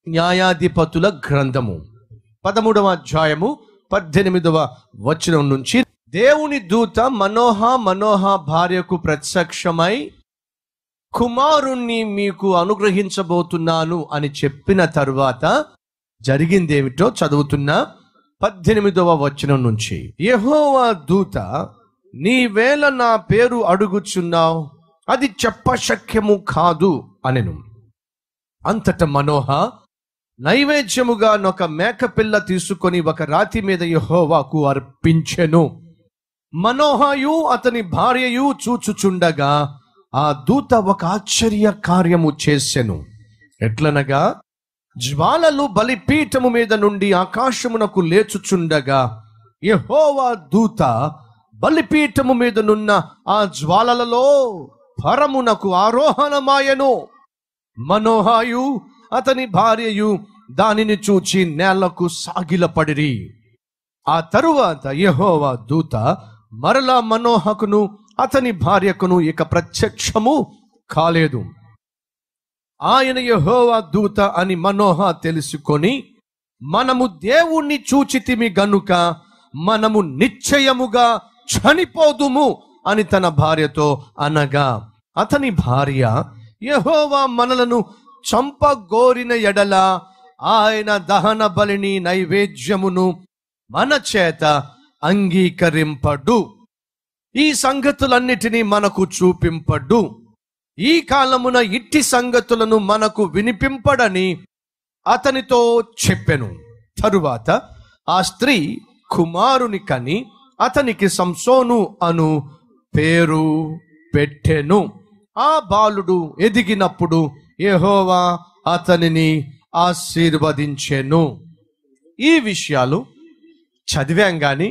న్యాయాధిపతుల గ్రంథము పదమూడవ అధ్యాయము పద్దెనిమిదవ వచనం నుంచి దేవుని దూత మనోహ మనోహ భార్యకు ప్రత్యక్షమై కుమారుణ్ణి మీకు అనుగ్రహించబోతున్నాను అని చెప్పిన తరువాత జరిగిందేమిటో చదువుతున్నా పద్దెనిమిదవ వచనం నుంచి యెహోవా దూత నీవేళ నా పేరు అడుగుచున్నావు అది చెప్పశక్యము కాదు అనెను అంతట మనోహ నైవేద్యముగా నొక మేకపిల్ల తీసుకొని ఒక రాతి మీద యెహోవాకు అర్పించెను మనోహయు అతని భార్యయు చూచుచుండగా ఆ దూత ఒక ఆశ్చర్య కార్యము చేసెను ఎట్లనగా జ్వాలలు బలిపీఠము మీద నుండి ఆకాశమునకు లేచుచుండగా యెహోవా దూత బలిపీఠము మీదనున్న ఆ జ్వాలలలో పరమునకు ఆరోహణమాయను మనోహాయు అతని భార్యయు దానిని చూచి నేలకు సాగిలపడిరి ఆ తరువాత యెహోవా దూత మరలా మనోహకును అతని భార్యకును ఇక ప్రత్యక్షము కాలేదు ఆయన యెహోవా దూత అని మనోహ తెలుసుకొని మనము దేవుణ్ణి చూచితిమి గనుక మనము నిశ్చయముగా చనిపోదుము అని తన భార్యతో అనగా అతని భార్య యెహోవా మనలను చంపగోరిన ఎడల ఆయన దహన బలిని నైవేద్యమును మన చేత అంగీకరింపడు ఈ సంగతులన్నిటినీ మనకు చూపింపడు ఈ కాలమున ఇట్టి సంగతులను మనకు వినిపింపడని అతనితో చెప్పెను తరువాత ఆ స్త్రీ కుమారుని కని అతనికి సంసోను అను పేరు పెట్టెను ఆ బాలుడు ఎదిగినప్పుడు యెహోవా అతనిని ఆశీర్వదించెను ఈ విషయాలు చదివాం గాని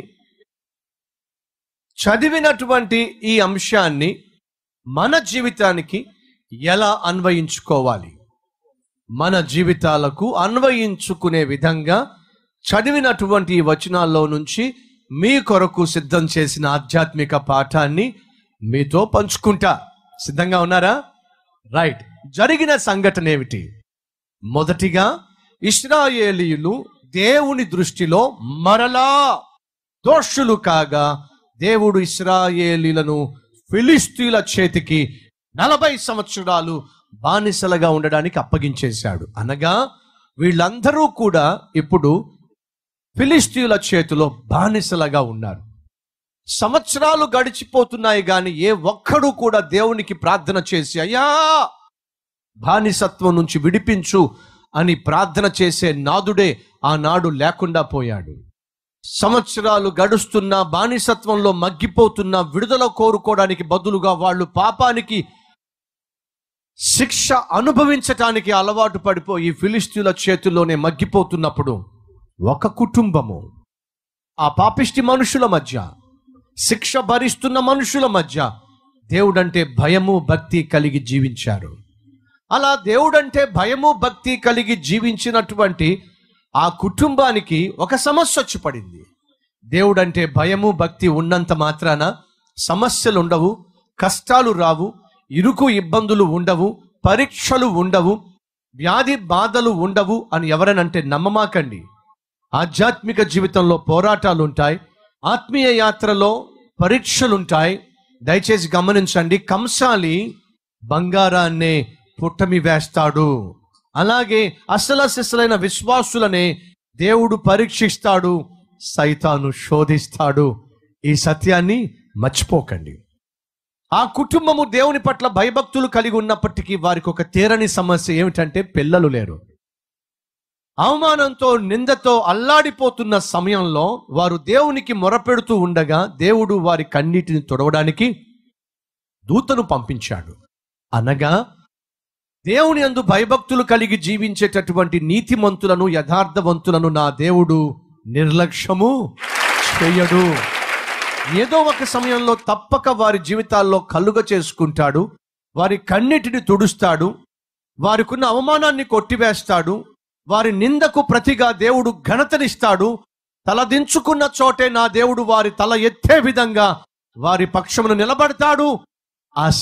చదివినటువంటి ఈ అంశాన్ని మన జీవితానికి ఎలా అన్వయించుకోవాలి మన జీవితాలకు అన్వయించుకునే విధంగా చదివినటువంటి ఈ వచనాల్లో నుంచి మీ కొరకు సిద్ధం చేసిన ఆధ్యాత్మిక పాఠాన్ని మీతో పంచుకుంటా సిద్ధంగా ఉన్నారా రైట్ జరిగిన సంఘటన ఏమిటి మొదటిగా ఇస్రాయేలీయులు దేవుని దృష్టిలో మరలా దోషులు కాగా దేవుడు ఇస్రాయేలీలను ఫిలిస్తీన్ల చేతికి నలభై సంవత్సరాలు బానిసలుగా ఉండడానికి అప్పగించేశాడు అనగా వీళ్ళందరూ కూడా ఇప్పుడు ఫిలిస్తీన్ల చేతిలో బానిసలుగా ఉన్నారు సంవత్సరాలు గడిచిపోతున్నాయి కానీ ఏ ఒక్కడు కూడా దేవునికి ప్రార్థన చేసి అయ్యా బానిసత్వం నుంచి విడిపించు అని ప్రార్థన చేసే నాదుడే ఆనాడు లేకుండా పోయాడు సంవత్సరాలు గడుస్తున్న బానిసత్వంలో మగ్గిపోతున్న విడుదల కోరుకోవడానికి బదులుగా వాళ్ళు పాపానికి శిక్ష అనుభవించటానికి అలవాటు పడిపోయి ఫిలిస్తీన్ల చేతుల్లోనే మగ్గిపోతున్నప్పుడు ఒక కుటుంబము ఆ పాపిష్టి మనుషుల మధ్య శిక్ష భరిస్తున్న మనుషుల మధ్య దేవుడంటే భయము భక్తి కలిగి జీవించారు అలా దేవుడంటే భయము భక్తి కలిగి జీవించినటువంటి ఆ కుటుంబానికి ఒక సమస్య వచ్చి పడింది దేవుడంటే భయము భక్తి ఉన్నంత మాత్రాన సమస్యలు ఉండవు కష్టాలు రావు ఇరుకు ఇబ్బందులు ఉండవు పరీక్షలు ఉండవు వ్యాధి బాధలు ఉండవు అని ఎవరనంటే నమ్మమాకండి ఆధ్యాత్మిక జీవితంలో పోరాటాలు ఉంటాయి ఆత్మీయ యాత్రలో పరీక్షలుంటాయి దయచేసి గమనించండి కంసాలి బంగారాన్నే పుట్టమి వేస్తాడు అలాగే అసల సిసలైన విశ్వాసులనే దేవుడు పరీక్షిస్తాడు సైతాను శోధిస్తాడు ఈ సత్యాన్ని మర్చిపోకండి ఆ కుటుంబము దేవుని పట్ల భయభక్తులు కలిగి ఉన్నప్పటికీ వారికి ఒక తీరని సమస్య ఏమిటంటే పిల్లలు లేరు అవమానంతో నిందతో అల్లాడిపోతున్న సమయంలో వారు దేవునికి మొరపెడుతూ ఉండగా దేవుడు వారి కన్నీటిని తొడవడానికి దూతను పంపించాడు అనగా దేవుని అందు భయభక్తులు కలిగి జీవించేటటువంటి నీతిమంతులను యథార్థవంతులను నా దేవుడు నిర్లక్ష్యము చేయడు ఏదో ఒక సమయంలో తప్పక వారి జీవితాల్లో కలుగ చేసుకుంటాడు వారి కన్నిటిని తుడుస్తాడు వారికున్న అవమానాన్ని కొట్టివేస్తాడు వారి నిందకు ప్రతిగా దేవుడు ఘనతనిస్తాడు తలదించుకున్న చోటే నా దేవుడు వారి తల ఎత్తే విధంగా వారి పక్షమును నిలబడతాడు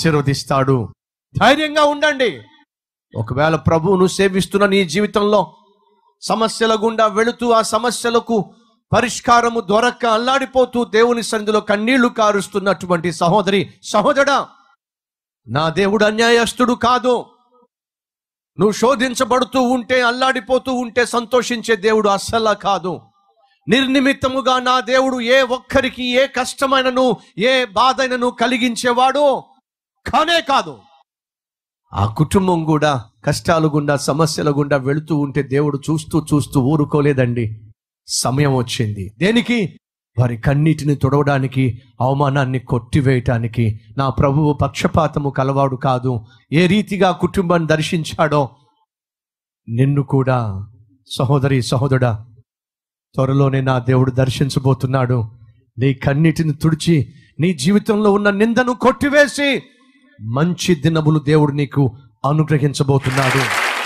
ఆశీర్వదిస్తాడు ధైర్యంగా ఉండండి ఒకవేళ ప్రభువును సేవిస్తున్న నీ జీవితంలో సమస్యల గుండా వెళుతూ ఆ సమస్యలకు పరిష్కారము దొరక్క అల్లాడిపోతూ దేవుని సన్నిధిలో కన్నీళ్లు కారుస్తున్నటువంటి సహోదరి సహోదరా నా దేవుడు అన్యాయస్తుడు కాదు నువ్వు శోధించబడుతూ ఉంటే అల్లాడిపోతూ ఉంటే సంతోషించే దేవుడు అస్సలా కాదు నిర్నిమిత్తముగా నా దేవుడు ఏ ఒక్కరికి ఏ కష్టమైనను ఏ బాధైనను కలిగించేవాడు కానే కాదు ఆ కుటుంబం కూడా కష్టాలు గుండా సమస్యల గుండా వెళుతూ ఉంటే దేవుడు చూస్తూ చూస్తూ ఊరుకోలేదండి సమయం వచ్చింది దేనికి వారి కన్నీటిని తొడవడానికి అవమానాన్ని కొట్టివేయటానికి నా ప్రభువు పక్షపాతము కలవాడు కాదు ఏ రీతిగా కుటుంబాన్ని దర్శించాడో నిన్ను కూడా సహోదరి సహోదరుడా త్వరలోనే నా దేవుడు దర్శించబోతున్నాడు నీ కన్నీటిని తుడిచి నీ జీవితంలో ఉన్న నిందను కొట్టివేసి మంచి దినములు దేవుడు నీకు అనుగ్రహించబోతున్నాడు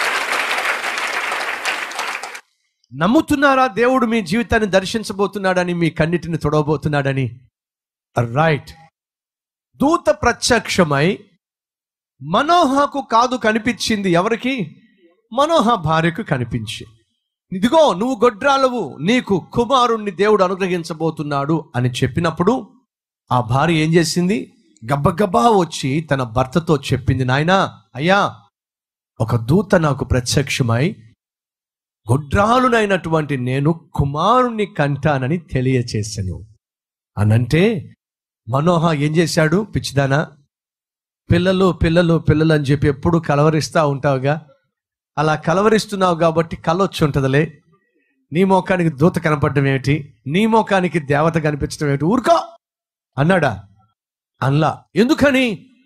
నమ్ముతున్నారా దేవుడు మీ జీవితాన్ని దర్శించబోతున్నాడని మీ కన్నిటిని తొడవబోతున్నాడని రైట్ దూత ప్రత్యక్షమై మనోహకు కాదు కనిపించింది ఎవరికి మనోహ భార్యకు కనిపించి ఇదిగో నువ్వు గొడ్రాలవు నీకు కుమారుణ్ణి దేవుడు అనుగ్రహించబోతున్నాడు అని చెప్పినప్పుడు ఆ భార్య ఏం చేసింది గబ్బగబ్బా వచ్చి తన భర్తతో చెప్పింది నాయనా అయ్యా ఒక దూత నాకు ప్రత్యక్షమై గొడ్రాలునైనటువంటి నేను కుమారుణ్ణి కంటానని తెలియచేశాను అనంటే మనోహ ఏం చేశాడు పిచ్చిదానా పిల్లలు పిల్లలు పిల్లలు అని చెప్పి ఎప్పుడు కలవరిస్తూ ఉంటావుగా అలా కలవరిస్తున్నావు కాబట్టి కలొచ్చి ఉంటుందిలే నీ మోకానికి దూత కనపడడం ఏమిటి నీ మోకానికి దేవత కనిపించడం ఏమిటి ఊరుకో అన్నాడా అన్లా ఎందుకని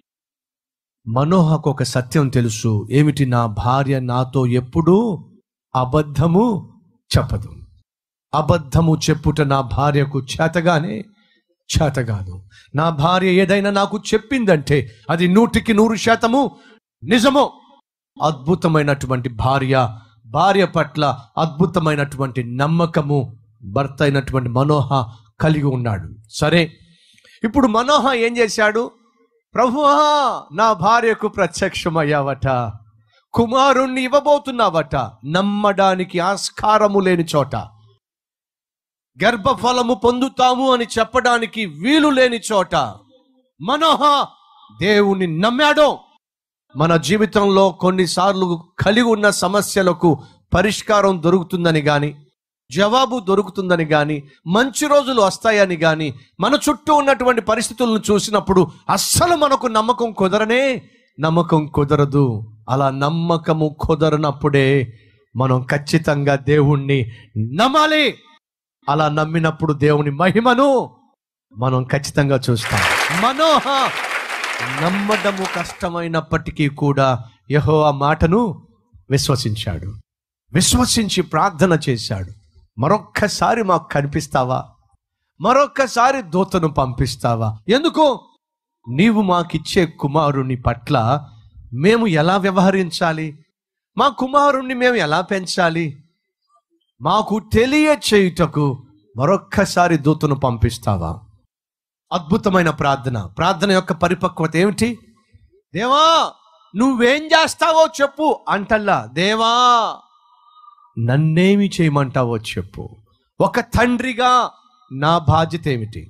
మనోహకు ఒక సత్యం తెలుసు ఏమిటి నా భార్య నాతో ఎప్పుడూ అబద్ధము చెప్పదు అబద్ధము చెప్పుట నా భార్యకు చేతగానే చేతగాను నా భార్య ఏదైనా నాకు చెప్పిందంటే అది నూటికి నూరు శాతము నిజము అద్భుతమైనటువంటి భార్య భార్య పట్ల అద్భుతమైనటువంటి నమ్మకము భర్త అయినటువంటి మనోహ కలిగి ఉన్నాడు సరే ఇప్పుడు మనోహ ఏం చేశాడు ప్రభువా నా భార్యకు ప్రత్యక్షమయ్యావట కుమారుణ్ణి ఇవ్వబోతున్నావట నమ్మడానికి ఆస్కారము లేని చోట గర్భఫలము పొందుతాము అని చెప్పడానికి వీలు లేని చోట మనోహ దేవుని నమ్మాడో మన జీవితంలో కొన్నిసార్లు కలిగి ఉన్న సమస్యలకు పరిష్కారం దొరుకుతుందని గాని జవాబు దొరుకుతుందని గాని మంచి రోజులు వస్తాయని గాని మన చుట్టూ ఉన్నటువంటి పరిస్థితులను చూసినప్పుడు అస్సలు మనకు నమ్మకం కుదరనే నమ్మకం కుదరదు అలా నమ్మకము కుదరనప్పుడే మనం ఖచ్చితంగా దేవుణ్ణి నమ్మాలి అలా నమ్మినప్పుడు దేవుని మహిమను మనం ఖచ్చితంగా చూస్తాం మనోహ నమ్మడము కష్టమైనప్పటికీ కూడా యహో ఆ మాటను విశ్వసించాడు విశ్వసించి ప్రార్థన చేశాడు మరొక్కసారి మాకు కనిపిస్తావా మరొక్కసారి దూతను పంపిస్తావా ఎందుకు నీవు మాకిచ్చే కుమారుని పట్ల మేము ఎలా వ్యవహరించాలి మా కుమారుణ్ణి మేము ఎలా పెంచాలి మాకు తెలియచేయుటకు మరొక్కసారి దూతను పంపిస్తావా అద్భుతమైన ప్రార్థన ప్రార్థన యొక్క పరిపక్వత ఏమిటి దేవా నువ్వేం చేస్తావో చెప్పు అంటల్లా దేవా నన్నేమి చేయమంటావో చెప్పు ఒక తండ్రిగా నా బాధ్యత ఏమిటి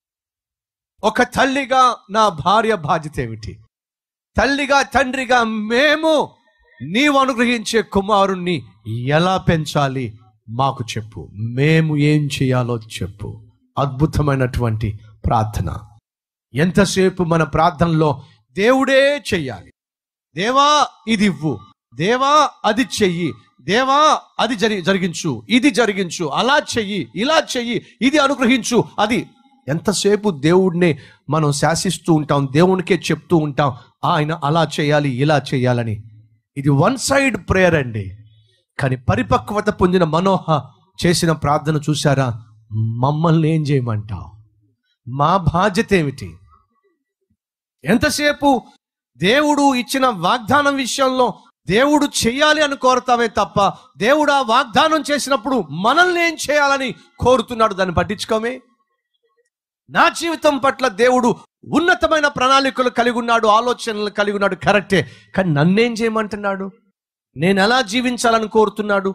ఒక తల్లిగా నా భార్య బాధ్యత ఏమిటి తల్లిగా తండ్రిగా మేము నీవు అనుగ్రహించే కుమారుణ్ణి ఎలా పెంచాలి మాకు చెప్పు మేము ఏం చేయాలో చెప్పు అద్భుతమైనటువంటి ప్రార్థన ఎంతసేపు మన ప్రార్థనలో దేవుడే చెయ్యాలి దేవా ఇది ఇవ్వు దేవా అది చెయ్యి దేవా అది జరి జరిగించు ఇది జరిగించు అలా చెయ్యి ఇలా చెయ్యి ఇది అనుగ్రహించు అది ఎంతసేపు దేవుడిని మనం శాసిస్తూ ఉంటాం దేవునికే చెప్తూ ఉంటాం ఆయన అలా చేయాలి ఇలా చేయాలని ఇది వన్ సైడ్ ప్రేయర్ అండి కానీ పరిపక్వత పొందిన మనోహ చేసిన ప్రార్థన చూసారా మమ్మల్ని ఏం చేయమంటావు మా బాధ్యత ఏమిటి ఎంతసేపు దేవుడు ఇచ్చిన వాగ్దానం విషయంలో దేవుడు చేయాలి అని కోరతామే తప్ప దేవుడు ఆ వాగ్దానం చేసినప్పుడు మనల్ని ఏం చేయాలని కోరుతున్నాడు దాన్ని పట్టించుకోమే నా జీవితం పట్ల దేవుడు ఉన్నతమైన ప్రణాళికలు కలిగి ఉన్నాడు ఆలోచనలు కలిగి ఉన్నాడు కరెక్టే కానీ నన్నేం చేయమంటున్నాడు నేను ఎలా జీవించాలని కోరుతున్నాడు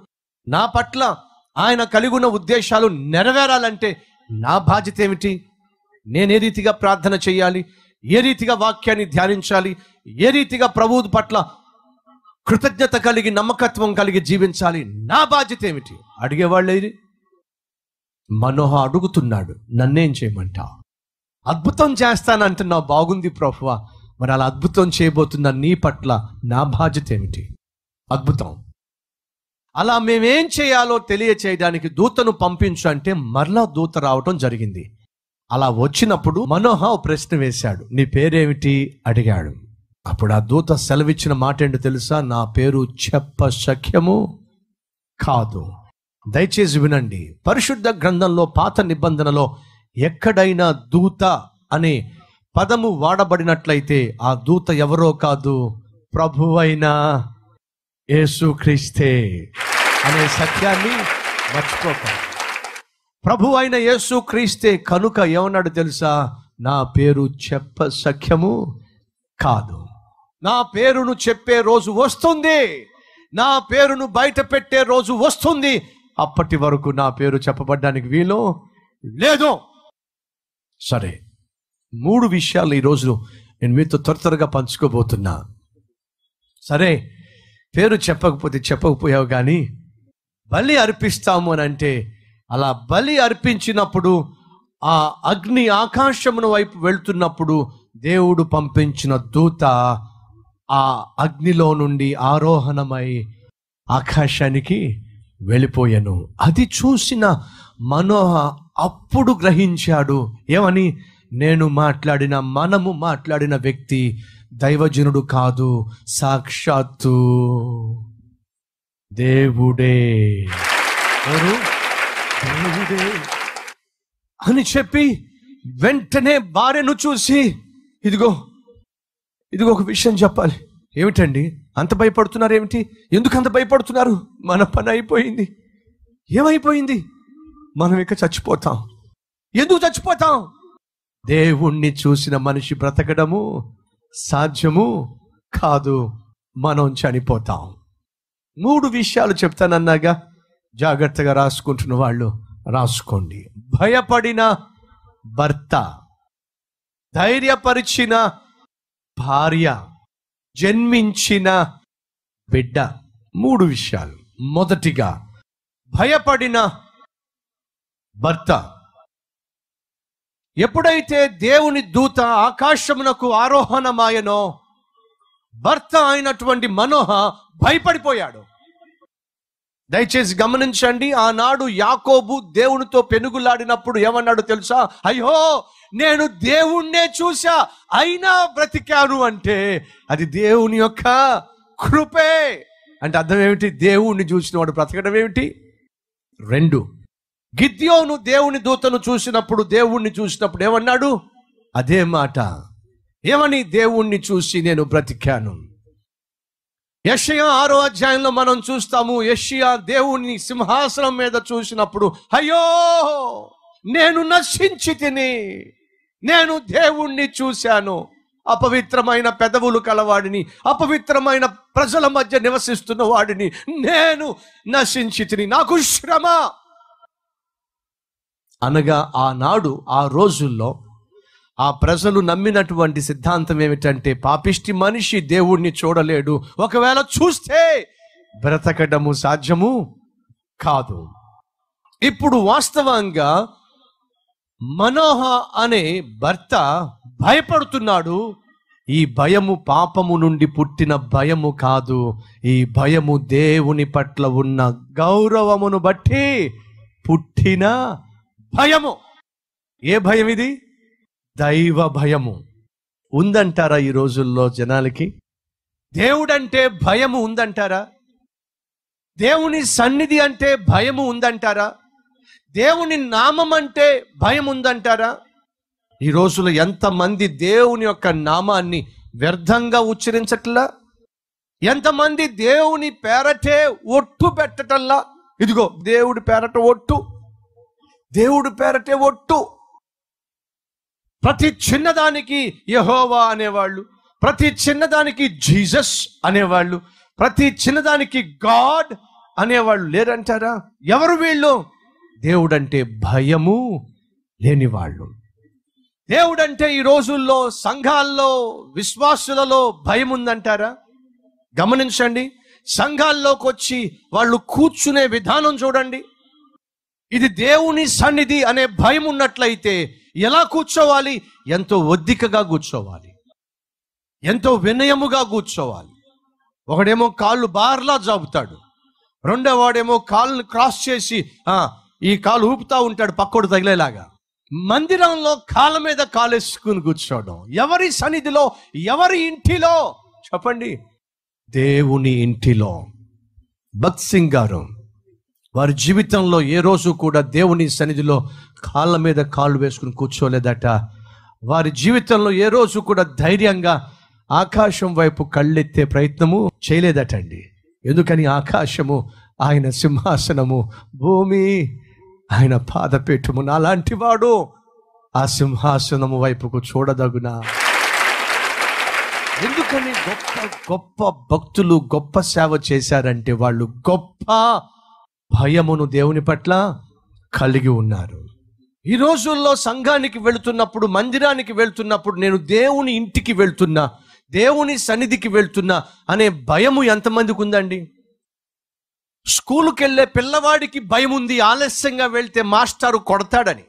నా పట్ల ఆయన కలిగి ఉన్న ఉద్దేశాలు నెరవేరాలంటే నా బాధ్యత ఏమిటి నేను ఏ రీతిగా ప్రార్థన చేయాలి ఏ రీతిగా వాక్యాన్ని ధ్యానించాలి ఏ రీతిగా ప్రభువు పట్ల కృతజ్ఞత కలిగి నమ్మకత్వం కలిగి జీవించాలి నా బాధ్యత ఏమిటి అడిగేవాళ్ళు ఇది మనోహ అడుగుతున్నాడు నన్నేం చేయమంటా అద్భుతం చేస్తానంటున్నావు బాగుంది ప్రభువా మరి అలా అద్భుతం చేయబోతున్న నీ పట్ల నా బాధ్యత ఏమిటి అద్భుతం అలా మేమేం చేయాలో తెలియచేయడానికి దూతను పంపించు అంటే మరలా దూత రావటం జరిగింది అలా వచ్చినప్పుడు మనోహ ఓ ప్రశ్న వేశాడు నీ పేరేమిటి అడిగాడు అప్పుడు ఆ దూత సెలవిచ్చిన మాట ఏంటో తెలుసా నా పేరు చెప్ప శక్యము కాదు దయచేసి వినండి పరిశుద్ధ గ్రంథంలో పాత నిబంధనలో ఎక్కడైనా దూత అనే పదము వాడబడినట్లయితే ఆ దూత ఎవరో కాదు ప్రభువైన యేసుక్రీస్తే అనే సత్యాన్ని మర్చిపోకండి ప్రభు అయిన యేసు క్రీస్తే కనుక ఏమన్నాడు తెలుసా నా పేరు చెప్ప సఖ్యము కాదు నా పేరును చెప్పే రోజు వస్తుంది నా పేరును బయట పెట్టే రోజు వస్తుంది అప్పటి వరకు నా పేరు చెప్పబడ్డానికి వీలు లేదు సరే మూడు విషయాలు ఈరోజు నేను మీతో త్వర త్వరగా పంచుకోబోతున్నా సరే పేరు చెప్పకపోతే చెప్పకపోయావు కానీ బలి అర్పిస్తాము అని అంటే అలా బలి అర్పించినప్పుడు ఆ అగ్ని ఆకాశమును వైపు వెళ్తున్నప్పుడు దేవుడు పంపించిన దూత ఆ అగ్నిలో నుండి ఆరోహణమై ఆకాశానికి వెళ్ళిపోయాను అది చూసిన మనోహ అప్పుడు గ్రహించాడు ఏమని నేను మాట్లాడిన మనము మాట్లాడిన వ్యక్తి దైవజనుడు కాదు సాక్షాత్తు దేవుడే ఎవరు దేవుడే అని చెప్పి వెంటనే భార్యను చూసి ఇదిగో ఇదిగో ఒక విషయం చెప్పాలి ఏమిటండి అంత భయపడుతున్నారు ఏమిటి ఎందుకు అంత భయపడుతున్నారు మన పని అయిపోయింది ఏమైపోయింది మనం ఇక చచ్చిపోతాం ఎందుకు చచ్చిపోతాం దేవుణ్ణి చూసిన మనిషి బ్రతకడము సాధ్యము కాదు మనం చనిపోతాం మూడు విషయాలు చెప్తానన్నాగా జాగ్రత్తగా రాసుకుంటున్న వాళ్ళు రాసుకోండి భయపడిన భర్త ధైర్యపరిచిన భార్య జన్మించిన బిడ్డ మూడు విషయాలు మొదటిగా భయపడిన భర్త ఎప్పుడైతే దేవుని దూత ఆకాశమునకు ఆరోహణమాయనో భర్త అయినటువంటి మనోహ భయపడిపోయాడు దయచేసి గమనించండి ఆనాడు యాకోబు దేవునితో పెనుగులాడినప్పుడు ఏమన్నాడు తెలుసా అయ్యో నేను దేవుణ్ణే చూసా అయినా బ్రతికాను అంటే అది దేవుని యొక్క కృపే అంటే అర్థం ఏమిటి దేవుణ్ణి చూసిన వాడు బ్రతకడం ఏమిటి రెండు గిద్యోను దేవుని దూతను చూసినప్పుడు దేవుణ్ణి చూసినప్పుడు ఏమన్నాడు అదే మాట ఏమని దేవుణ్ణి చూసి నేను బ్రతికాను యషయా ఆరో అధ్యాయంలో మనం చూస్తాము యషియా దేవుణ్ణి సింహాసనం మీద చూసినప్పుడు అయ్యో నేను నశించి తిని నేను దేవుణ్ణి చూశాను అపవిత్రమైన పెదవులు కలవాడిని అపవిత్రమైన ప్రజల మధ్య నివసిస్తున్న వాడిని నేను నశించి తిని నాకు శ్రమ అనగా ఆనాడు ఆ రోజుల్లో ఆ ప్రజలు నమ్మినటువంటి సిద్ధాంతం ఏమిటంటే పాపిష్టి మనిషి దేవుణ్ణి చూడలేడు ఒకవేళ చూస్తే బ్రతకడము సాధ్యము కాదు ఇప్పుడు వాస్తవంగా మనోహ అనే భర్త భయపడుతున్నాడు ఈ భయము పాపము నుండి పుట్టిన భయము కాదు ఈ భయము దేవుని పట్ల ఉన్న గౌరవమును బట్టి పుట్టిన భయము ఏ భయం ఇది దైవ భయము ఉందంటారా ఈ రోజుల్లో జనాలకి దేవుడంటే భయము ఉందంటారా దేవుని సన్నిధి అంటే భయము ఉందంటారా దేవుని నామం అంటే భయం ఉందంటారా ఈ రోజులో ఎంతమంది దేవుని యొక్క నామాన్ని వ్యర్థంగా ఉచ్చరించట్లా ఎంతమంది దేవుని పేరటే ఒట్టు పెట్టటల్లా ఇదిగో దేవుడి పేరట ఒట్టు దేవుడి పేరటే ఒట్టు ప్రతి చిన్నదానికి యహోవా అనేవాళ్ళు ప్రతి చిన్నదానికి జీసస్ అనేవాళ్ళు ప్రతి చిన్నదానికి గాడ్ అనేవాళ్ళు లేరంటారా ఎవరు వీళ్ళు దేవుడంటే భయము లేని వాళ్ళు దేవుడంటే ఈ రోజుల్లో సంఘాల్లో విశ్వాసులలో భయం ఉందంటారా గమనించండి సంఘాల్లోకి వచ్చి వాళ్ళు కూర్చునే విధానం చూడండి ఇది దేవుని సన్నిధి అనే భయం ఉన్నట్లయితే ఎలా కూర్చోవాలి ఎంతో ఒద్దికగా కూర్చోవాలి ఎంతో వినయముగా కూర్చోవాలి ఒకడేమో కాళ్ళు బార్లా జాబుతాడు రెండో వాడేమో కాళ్ళని క్రాస్ చేసి ఆ ఈ కాలు ఊపుతా ఉంటాడు పక్కోడు తగిలేలాగా మందిరంలో కాళ్ళ మీద కాలేసుకుని కూర్చోవడం ఎవరి సన్నిధిలో ఎవరి ఇంటిలో చెప్పండి దేవుని ఇంటిలో భక్త్ సింగ్ గారు వారి జీవితంలో ఏ రోజు కూడా దేవుని సన్నిధిలో కాళ్ళ మీద కాళ్ళు వేసుకుని కూర్చోలేదట వారి జీవితంలో ఏ రోజు కూడా ధైర్యంగా ఆకాశం వైపు కళ్ళెత్తే ప్రయత్నము చేయలేదటండి ఎందుకని ఆకాశము ఆయన సింహాసనము భూమి ఆయన పాదపీఠము నాలాంటి వాడు ఆ సింహాసనము వైపుకు చూడదగునా ఎందుకని గొప్ప గొప్ప భక్తులు గొప్ప సేవ చేశారంటే వాళ్ళు గొప్ప భయమును దేవుని పట్ల కలిగి ఉన్నారు ఈ రోజుల్లో సంఘానికి వెళుతున్నప్పుడు మందిరానికి వెళ్తున్నప్పుడు నేను దేవుని ఇంటికి వెళ్తున్నా దేవుని సన్నిధికి వెళ్తున్నా అనే భయము ఎంతమందికి ఉందండి స్కూలుకి వెళ్ళే పిల్లవాడికి భయం ఉంది ఆలస్యంగా వెళ్తే మాస్టారు కొడతాడని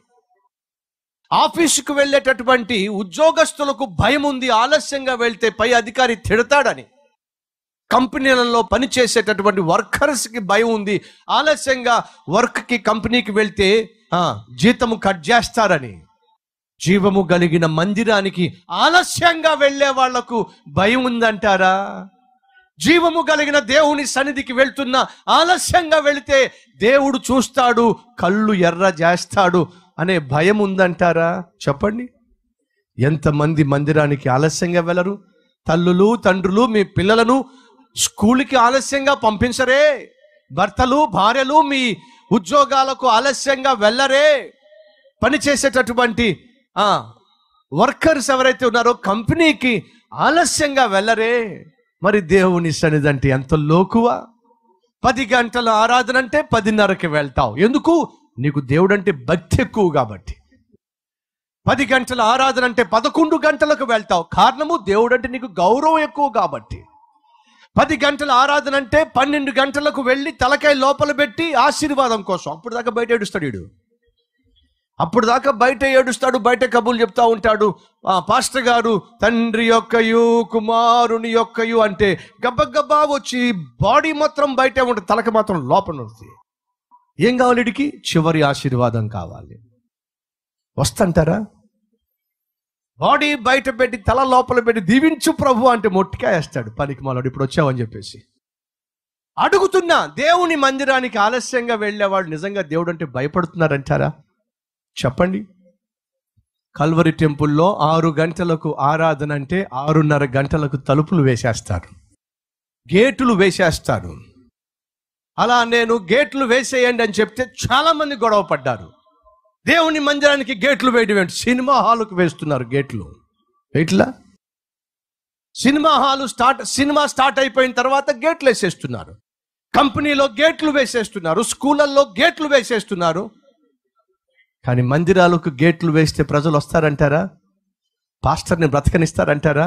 ఆఫీసుకు వెళ్ళేటటువంటి ఉద్యోగస్తులకు భయం ఉంది ఆలస్యంగా వెళ్తే పై అధికారి తిడతాడని కంపెనీలలో పనిచేసేటటువంటి వర్కర్స్కి భయం ఉంది ఆలస్యంగా వర్క్కి కంపెనీకి వెళ్తే ఆ, జీతము కట్ చేస్తారని జీవము కలిగిన మందిరానికి ఆలస్యంగా వెళ్ళే వాళ్లకు భయం ఉందంటారా జీవము కలిగిన దేవుని సన్నిధికి వెళ్తున్న ఆలస్యంగా వెళితే దేవుడు చూస్తాడు కళ్ళు ఎర్ర చేస్తాడు అనే భయం ఉందంటారా చెప్పండి ఎంతమంది మందిరానికి ఆలస్యంగా వెళ్ళరు తల్లులు తండ్రులు మీ పిల్లలను స్కూల్కి ఆలస్యంగా పంపించరే భర్తలు భార్యలు మీ ఉద్యోగాలకు ఆలస్యంగా వెళ్ళరే పని చేసేటటువంటి ఆ వర్కర్స్ ఎవరైతే ఉన్నారో కంపెనీకి ఆలస్యంగా వెళ్ళరే మరి దేవుని సన్నిధి అంటే ఎంత లోకువా పది గంటల ఆరాధన అంటే పదిన్నరకి వెళ్తావు ఎందుకు నీకు దేవుడు అంటే భక్తి ఎక్కువ కాబట్టి పది గంటల ఆరాధన అంటే పదకొండు గంటలకు వెళ్తావు కారణము దేవుడు అంటే నీకు గౌరవం ఎక్కువ కాబట్టి పది గంటల ఆరాధన అంటే పన్నెండు గంటలకు వెళ్ళి తలకాయ లోపల పెట్టి ఆశీర్వాదం కోసం అప్పుడు దాకా బయట ఏడుస్తాడు వీడు అప్పుడు దాకా బయట ఏడుస్తాడు బయట కబుర్లు చెప్తా ఉంటాడు ఆ పాస్టర్ గారు తండ్రి యొక్కయు కుమారుని యొక్కయు అంటే గబ్బగబ్బా వచ్చి బాడీ మాత్రం బయటే ఉంటుంది తలక మాత్రం లోపల ఉంటుంది ఏం కావాలి వీడికి చివరి ఆశీర్వాదం కావాలి వస్తంటారా బాడీ బయట పెట్టి తల లోపల పెట్టి దీవించు ప్రభు అంటే మొట్టికాయ వేస్తాడు పనికి మాలాడు ఇప్పుడు వచ్చావని చెప్పేసి అడుగుతున్నా దేవుని మందిరానికి ఆలస్యంగా వెళ్ళేవాడు నిజంగా దేవుడు అంటే భయపడుతున్నారంటారా చెప్పండి కల్వరి టెంపుల్లో ఆరు గంటలకు ఆరాధన అంటే ఆరున్నర గంటలకు తలుపులు వేసేస్తారు గేట్లు వేసేస్తారు అలా నేను గేట్లు వేసేయండి అని చెప్తే చాలా మంది గొడవ పడ్డారు దేవుని మందిరానికి గేట్లు వేయడం ఏంటి సినిమా హాలుకు వేస్తున్నారు గేట్లు ఎట్లా cinema hall start cinema start అయిపోయిన తర్వాత గేట్లు వేసేస్తున్నారు కంపెనీలో గేట్లు వేసేస్తున్నారు స్కూళ్ళల్లో గేట్లు వేసేస్తున్నారు కానీ మందిరాలకు గేట్లు వేస్తే ప్రజలు వస్తారంటారా పాస్టర్ని బ్రతకనిస్తారంటారా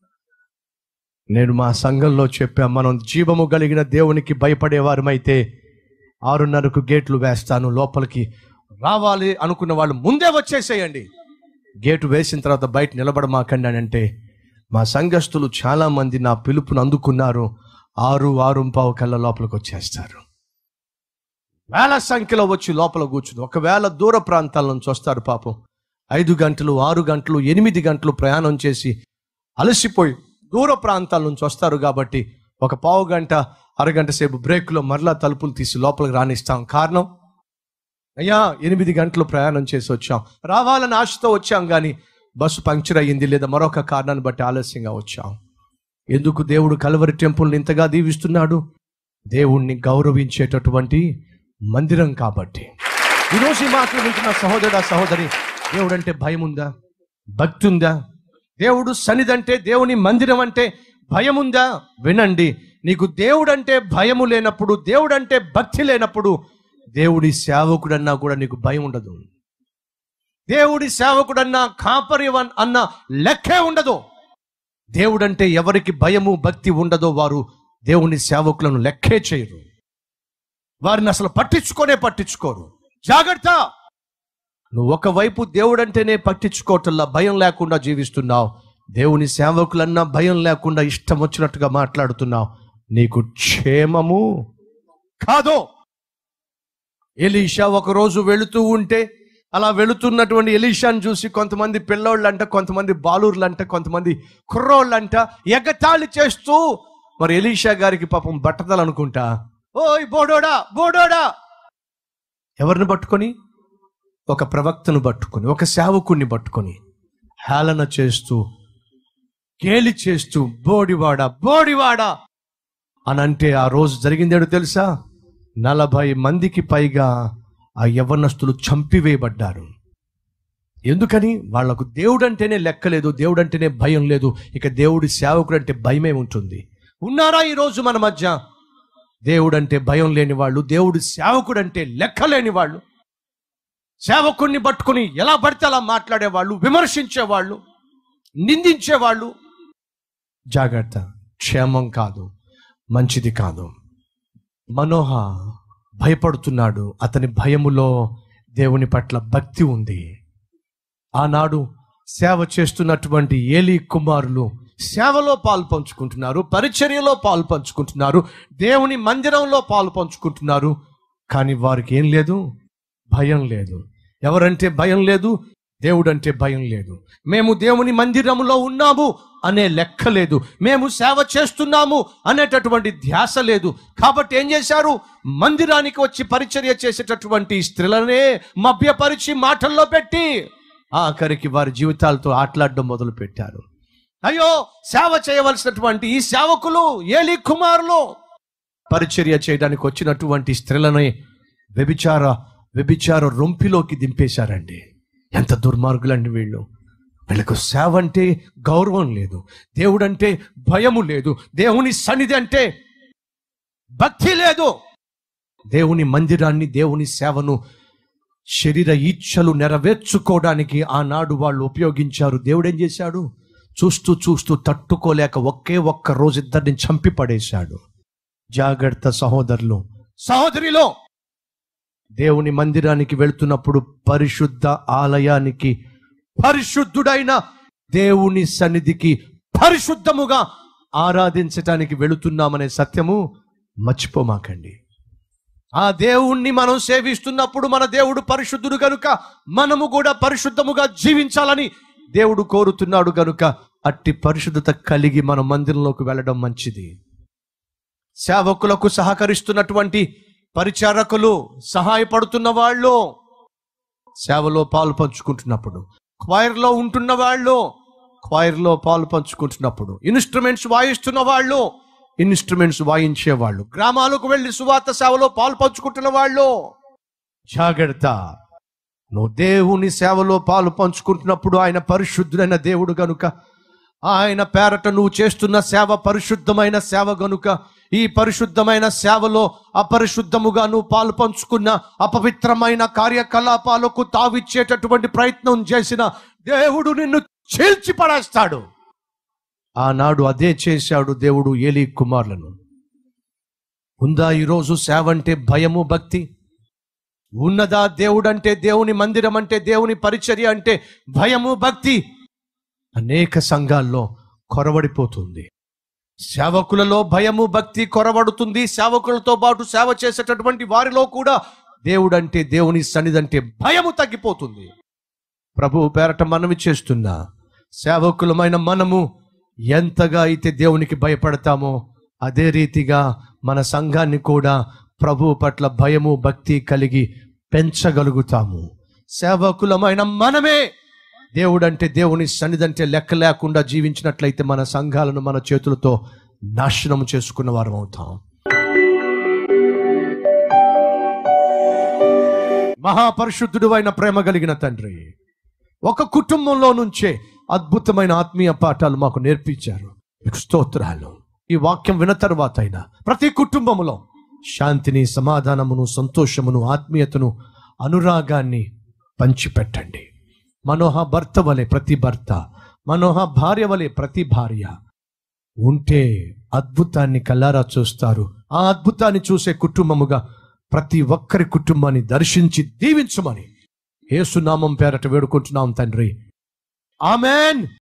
నేను మా సంఘంలో చెప్పా మనం జీవము కలిగిన దేవునికి భయపడేవారమైతే ఆరున్నరకు గేట్లు వేస్తాను లోపలికి రావాలి అనుకున్న వాళ్ళు ముందే వచ్చేసేయండి గేటు వేసిన తర్వాత బయట నిలబడమాకండి అని అంటే మా సంఘస్థులు చాలా మంది నా పిలుపును అందుకున్నారు ఆరు ఆరు పావు కల్లా లోపలికి వచ్చేస్తారు వేల సంఖ్యలో వచ్చి లోపల కూర్చుని ఒకవేళ దూర ప్రాంతాల నుంచి వస్తారు పాపం ఐదు గంటలు ఆరు గంటలు ఎనిమిది గంటలు ప్రయాణం చేసి అలసిపోయి దూర ప్రాంతాల నుంచి వస్తారు కాబట్టి ఒక పావు గంట అరగంట సేపు బ్రేక్లో మరలా తలుపులు తీసి లోపలికి రానిస్తాం కారణం అయ్యా ఎనిమిది గంటలు ప్రయాణం చేసి వచ్చాం రావాలని ఆశతో వచ్చాం కానీ బస్సు పంక్చర్ అయ్యింది లేదా మరొక కారణాన్ని బట్టి ఆలస్యంగా వచ్చాం ఎందుకు దేవుడు కలవరి టెంపుల్ని ఇంతగా దీవిస్తున్నాడు దేవుణ్ణి గౌరవించేటటువంటి మందిరం కాబట్టి ఈరోజు ఈ మాటలు వింటున్న సహోదరుడా సహోదరి దేవుడు అంటే భయం ఉందా భక్తి ఉందా దేవుడు సన్నిధి అంటే దేవుని మందిరం అంటే భయం ఉందా వినండి నీకు దేవుడంటే భయము లేనప్పుడు దేవుడంటే భక్తి లేనప్పుడు దేవుడి సేవకుడన్నా కూడా నీకు భయం ఉండదు దేవుడి సేవకుడన్నా కాపరివన్ అన్న లెక్కే ఉండదు దేవుడంటే ఎవరికి భయము భక్తి ఉండదో వారు దేవుని సేవకులను లెక్కే చేయరు వారిని అసలు పట్టించుకోనే పట్టించుకోరు జాగ్రత్త నువ్వు ఒకవైపు దేవుడంటేనే పట్టించుకోవటంలా భయం లేకుండా జీవిస్తున్నావు దేవుని సేవకులన్నా భయం లేకుండా ఇష్టం వచ్చినట్టుగా మాట్లాడుతున్నావు నీకు క్షేమము కాదు ఎలీషా ఒకరోజు వెళుతూ ఉంటే అలా వెళుతున్నటువంటి ఎలీషాను చూసి కొంతమంది పిల్లోళ్ళు అంట కొంతమంది బాలూర్లు అంట కొంతమంది కుర్రోళ్ళు అంట ఎగతాళి చేస్తూ మరి ఎలీషా గారికి పాపం బట్టదలు అనుకుంటా ఓయ్ బోడోడా బోడోడా ఎవరిని పట్టుకొని ఒక ప్రవక్తను పట్టుకొని ఒక సేవకుణ్ణి పట్టుకొని హేళన చేస్తూ గేలి చేస్తూ బోడివాడా బోడివాడా అని అంటే ఆ రోజు జరిగిందేడు తెలుసా నలభై మందికి పైగా ఆ యవ్వనస్తులు చంపివేయబడ్డారు ఎందుకని వాళ్లకు దేవుడంటేనే లెక్కలేదు దేవుడంటేనే భయం లేదు ఇక దేవుడి సేవకుడు అంటే భయమే ఉంటుంది ఉన్నారా ఈరోజు మన మధ్య దేవుడంటే భయం లేని వాళ్ళు దేవుడి సేవకుడు అంటే లెక్క లేని వాళ్ళు సేవకుణ్ణి పట్టుకుని ఎలా పడితే అలా మాట్లాడేవాళ్ళు విమర్శించేవాళ్ళు నిందించేవాళ్ళు జాగ్రత్త క్షేమం కాదు మంచిది కాదు మనోహ భయపడుతున్నాడు అతని భయములో దేవుని పట్ల భక్తి ఉంది ఆనాడు సేవ చేస్తున్నటువంటి ఏలి కుమారులు సేవలో పాలు పంచుకుంటున్నారు పరిచర్యలో పాలు పంచుకుంటున్నారు దేవుని మందిరంలో పాలు పంచుకుంటున్నారు కానీ వారికి ఏం లేదు భయం లేదు ఎవరంటే భయం లేదు దేవుడంటే భయం లేదు మేము దేవుని మందిరములో ఉన్నాము అనే లెక్క లేదు మేము సేవ చేస్తున్నాము అనేటటువంటి ధ్యాస లేదు కాబట్టి ఏం చేశారు మందిరానికి వచ్చి పరిచర్య చేసేటటువంటి స్త్రీలనే మభ్యపరిచి మాటల్లో పెట్టి ఆఖరికి వారి జీవితాలతో ఆటలాడడం మొదలు పెట్టారు అయ్యో సేవ చేయవలసినటువంటి ఈ సేవకులు ఏలి కుమారులు పరిచర్య చేయడానికి వచ్చినటువంటి స్త్రీలని వ్యభిచార వ్యభిచార రొంపిలోకి దింపేశారండి ఎంత దుర్మార్గులండి వీళ్ళు వీళ్ళకు సేవ అంటే గౌరవం లేదు దేవుడంటే భయము లేదు దేవుని సన్నిధి అంటే భక్తి లేదు దేవుని మందిరాన్ని దేవుని సేవను శరీర ఇచ్ఛలు నెరవేర్చుకోవడానికి ఆనాడు వాళ్ళు ఉపయోగించారు దేవుడు ఏం చేశాడు చూస్తూ చూస్తూ తట్టుకోలేక ఒకే ఒక్క రోజు ఇద్దరిని చంపి పడేశాడు జాగ్రత్త సహోదరులు సహోదరిలో దేవుని మందిరానికి వెళ్తున్నప్పుడు పరిశుద్ధ ఆలయానికి పరిశుద్ధుడైన దేవుని సన్నిధికి పరిశుద్ధముగా ఆరాధించటానికి వెళుతున్నామనే సత్యము మర్చిపోమాకండి ఆ దేవుణ్ణి మనం సేవిస్తున్నప్పుడు మన దేవుడు పరిశుద్ధుడు గనుక మనము కూడా పరిశుద్ధముగా జీవించాలని దేవుడు కోరుతున్నాడు గనుక అట్టి పరిశుద్ధత కలిగి మన మందిరంలోకి వెళ్ళడం మంచిది సేవకులకు సహకరిస్తున్నటువంటి పరిచారకులు సహాయపడుతున్న వాళ్ళు సేవలో పాలు పంచుకుంటున్నప్పుడు క్వైర్లో ఉంటున్న వాళ్ళు క్వైర్లో పాలు పంచుకుంటున్నప్పుడు ఇన్స్ట్రుమెంట్స్ వాయిస్తున్న వాళ్ళు ఇన్స్ట్రుమెంట్స్ వాయించే వాళ్ళు గ్రామాలకు వెళ్ళి సువార్త సేవలో పాలు పంచుకుంటున్న వాళ్ళు జాగ్రత్త నువ్వు దేవుని సేవలో పాలు పంచుకుంటున్నప్పుడు ఆయన పరిశుద్ధుడైన దేవుడు గనుక ఆయన పేరట నువ్వు చేస్తున్న సేవ పరిశుద్ధమైన సేవ గనుక ఈ పరిశుద్ధమైన సేవలో అపరిశుద్ధముగా నువ్వు పాలు పంచుకున్న అపవిత్రమైన కార్యకలాపాలకు తావిచ్చేటటువంటి ప్రయత్నం చేసిన దేవుడు నిన్ను చీల్చి పడేస్తాడు ఆనాడు అదే చేశాడు దేవుడు ఏలి కుమారులను ఉందా ఈరోజు సేవ అంటే భయము భక్తి ఉన్నదా దేవుడంటే దేవుని మందిరం అంటే దేవుని పరిచర్య అంటే భయము భక్తి అనేక సంఘాల్లో కొరవడిపోతుంది సేవకులలో భయము భక్తి కొరవడుతుంది సేవకులతో పాటు సేవ చేసేటటువంటి వారిలో కూడా దేవుడంటే దేవుని సన్నిధంటే భయము తగ్గిపోతుంది ప్రభు పేరట మనవి చేస్తున్నా సేవకులమైన మనము ఎంతగా అయితే దేవునికి భయపడతామో అదే రీతిగా మన సంఘాన్ని కూడా ప్రభు పట్ల భయము భక్తి కలిగి పెంచగలుగుతాము సేవకులమైన మనమే దేవుడంటే దేవుని సన్నిధంటే లెక్క లేకుండా జీవించినట్లయితే మన సంఘాలను మన చేతులతో నాశనం చేసుకున్న వారం అవుతాం మహాపరిశుద్ధుడు అయిన ప్రేమ కలిగిన తండ్రి ఒక కుటుంబంలో నుంచే అద్భుతమైన ఆత్మీయ పాఠాలు మాకు నేర్పించారు మీకు స్తోత్రాలు ఈ వాక్యం విన్న తర్వాత అయినా ప్రతి కుటుంబములో శాంతిని సమాధానమును సంతోషమును ఆత్మీయతను అనురాగాన్ని పంచిపెట్టండి మనోహ భర్త వలె ప్రతి భర్త మనోహ భార్య వలె ప్రతి భార్య ఉంటే అద్భుతాన్ని కల్లారా చూస్తారు ఆ అద్భుతాన్ని చూసే కుటుంబముగా ప్రతి ఒక్కరి కుటుంబాన్ని దర్శించి దీవించమని యేసునామం పేరట వేడుకుంటున్నాం తండ్రి ఆమెన్